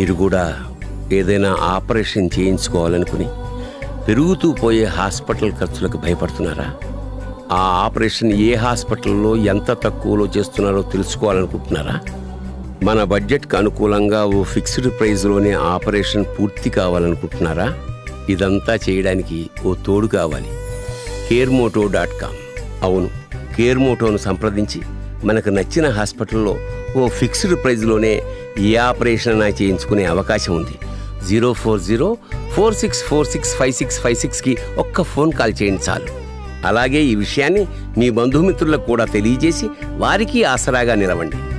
మీరు కూడా ఏదైనా ఆపరేషన్ చేయించుకోవాలనుకుని పెరుగుతూ పోయే హాస్పిటల్ ఖర్చులకు భయపడుతున్నారా ఆ ఆపరేషన్ ఏ హాస్పిటల్లో ఎంత తక్కువలో చేస్తున్నారో తెలుసుకోవాలనుకుంటున్నారా మన బడ్జెట్కి అనుకూలంగా ఓ ఫిక్స్డ్ ప్రైస్లోనే ఆపరేషన్ పూర్తి కావాలనుకుంటున్నారా ఇదంతా చేయడానికి ఓ తోడు కావాలి కేర్మోటో డాట్ కామ్ అవును కేర్మోటోను సంప్రదించి మనకు నచ్చిన హాస్పిటల్లో ఓ ఫిక్స్డ్ ప్రైస్లోనే ఏ ఆపరేషన్ అయినా చేయించుకునే అవకాశం ఉంది zero four zero four six four six five six five సిక్స్కి ఒక్క ఫోన్ కాల్ చేయండి చాలు అలాగే ఈ విషయాన్ని మీ బంధుమిత్రులకు కూడా తెలియజేసి వారికి ఆసరాగా నిలవండి